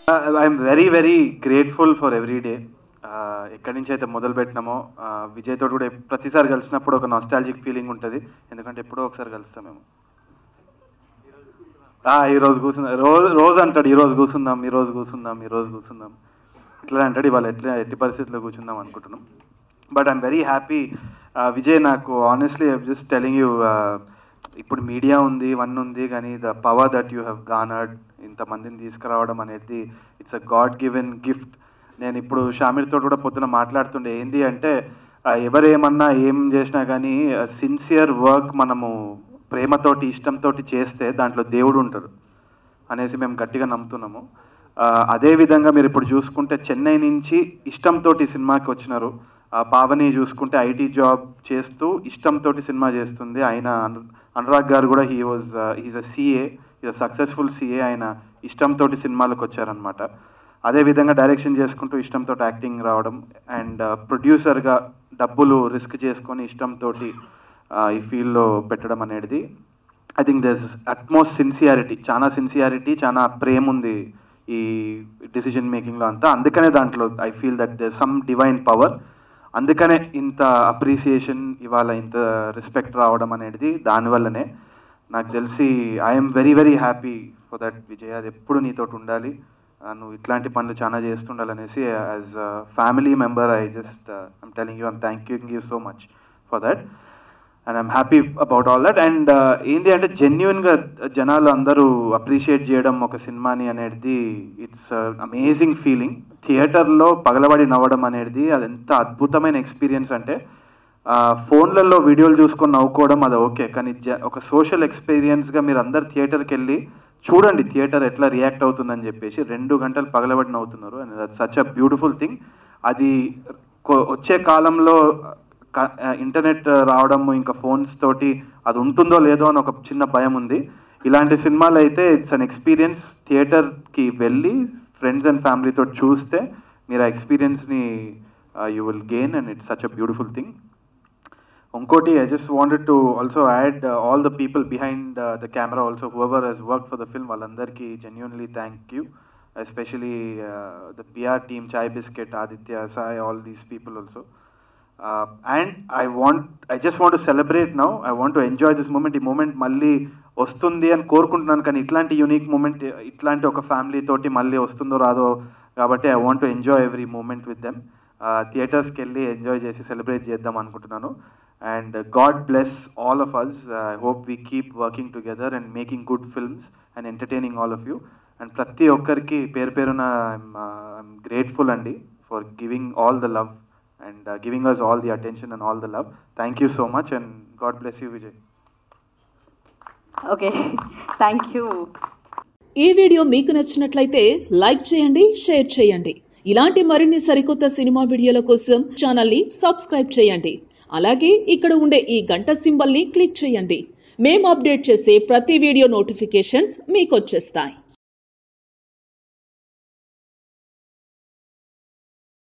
I'm very very grateful for every day ఎక్కడి నుంచి అయితే మొదలు పెట్టినామో విజయ్ తోటి కూడా ప్రతిసారి కలిసినప్పుడు ఒక నాస్టాలజిక్ ఫీలింగ్ ఉంటుంది ఎందుకంటే ఎప్పుడో ఒకసారి కలుస్తాం మేము ఆ, ఈ రోజు కూర్చుందాం రోజు రోజు అంటాడు ఈ రోజు కూర్చుందాం ఈ రోజు కూర్చుందాం ఈ రోజు కూర్చుందాం ఇట్లా అంటాడు ఇవాళ ఎట్లా ఎట్టి పరిస్థితుల్లో కూర్చుందాం అనుకుంటున్నాం but I'm very happy Vijay నాకు ఆనెస్ట్లీ జస్ట్ టెలింగ్ యూ ఇప్పుడు మీడియా ఉంది వన్ ఉంది కానీ the power that you have garnered ఇంతమందిని తీసుకురావడం అనేది it's a God given gift నేను ఇప్పుడు షామీర్తో కూడా పొద్దున మాట్లాడుతుండే ఏంది అంటే ఆ, ఎవరేమన్నా ఏం చేసినా కానీ సిన్సియర్ వర్క్ మనము ప్రేమతోటి ఇష్టంతో చేస్తే దాంట్లో దేవుడు ఉంటాడు అనేసి మేము గట్టిగా నమ్ముతున్నాము ఆ, అదే విధంగా మీరు ఇప్పుడు చూసుకుంటే చెన్నై నుంచి ఇష్టంతో సినిమాకి వచ్చినారు ఆ, పావని చూసుకుంటే ఐటీ జాబ్ చేస్తూ ఇష్టంతో సినిమా చేస్తుంది ఆయన అను- అనురాగ్ గారు కూడా he was is a CA is a successful CA ఆయన ఇష్టంతో సినిమాలకు వచ్చారనమాట అదే విధంగా డైరెక్షన్ చేసుకుంటూ ఇష్టంతో యాక్టింగ్ రావడం అండ్ ప్రొడ్యూసర్గా డబ్బులు రిస్క్ చేసుకొని ఇష్టంతో ఈ ఫీల్డ్లో పెట్టడం అనేది I think thus utmost sincerity చాలా సిన్సియారిటీ చాలా ప్రేమ ఉంది ఈ డిసిజన్ మేకింగ్లో అంతా అందుకనే దాంట్లో I feel that the some divine power అందుకనే ఇంత అప్రిసియేషన్ ఇవాళ ఇంత రెస్పెక్ట్ రావడం అనేది దానివల్లనే నాకు తెలిసి I'm very very happy for that Vijay అది ఎప్పుడు నీతోటి ఉండాలి ఆ, నువ్వు ఇట్లాంటి పనులు చాలా చేస్తుండాలనేసి as family member I just I'm telling you I'm thank you you so much for that and I'm happy about all that and ఏంటి అంటే జెన్యున్గా జనాలు అందరూ అప్రిషియేట్ చేయడం ఒక సినిమాని అనేది ఇట్స్ అమేజింగ్ ఫీలింగ్ థియేటర్లో పగలబడి నవ్వడం అనేది అది ఎంత అద్భుతమైన ఎక్స్పీరియన్స్ అంటే ఫోన్లలో వీడియోలు చూసుకొని నవ్వుకోవడం అది ఓకే కానీ జ- ఒక సోషల్ ఎక్స్పీరియన్స్గా మీరు అందరు థియేటర్కి వెళ్ళి చూడండి థియేటర్ ఎట్లా రియాక్ట్ అవుతుందని చెప్పేసి రెండు గంటలు పగలబడి నవ్వుతున్నారు and that such a beautiful thing అది కొ- వచ్చే కాలంలో క- ఇంటర్నెట్ రావడం ఇంకా ఫోన్స్ తోటి అది ఉంటుందో లేదో అని ఒక చిన్న భయం ఉంది ఇలాంటి సినిమాలు అయితే ఇట్స్ అన్ ఎక్స్పీరియన్స్ థియేటర్కి వెళ్ళి ఫ్రెండ్స్ అండ్ ఫ్యామిలీతో చూస్తే మీరు ఆ ఎక్స్పీరియన్స్ని you will gain and it's such a beautiful thing ఇంకోటి I just wanted to also add all the people behind the camera also whoever has work for the film వాళ్ళందరికీ genuinely thank you especially the PR team Chai Bisket Aditya Sai all these people also and I want I just want celebrate now I want to enjoy this moment ఈ moment మళ్ళీ వస్తుంది అని కోరుకుంటున్నాను కానీ ఇట్లాంటి unique moment ఇట్లాంటి ఒక ఫ్యామిలీ తోటి మళ్ళీ వస్తుందో రాదో కాబట్టి I want to enjoy every moment with them థియేటర్స్కి వెళ్ళి ఎంజాయ్ చేసి సెలబ్రేట్ చేద్దాం అనుకుంటున్నాను and God bless all of us I hope we keep working together and making good films and entertaining all of you and ప్రతి ఒక్కరికి పేరు పేరున I'm grateful అండి for giving all the love and giving us all the attention and all the love thank you so much and God bless you Vijay okay thank you ఈ video మీకు నచ్చినట్లయితే like చేయండి share చేయండి ఇలాంటి మరిన్ని సరికొత్త cinema వీడియోల కోసం ఛానల్ని సబ్స్క్రైబ్ చేయండి అలాగే ఇక్కడ ఉండే ఈ గంట సింబల్ని క్లిక్ చేయండి మేము అప్డేట్ చేసే ప్రతి వీడియో నోటిఫికేషన్స్ మీకు వచ్చేస్తాయి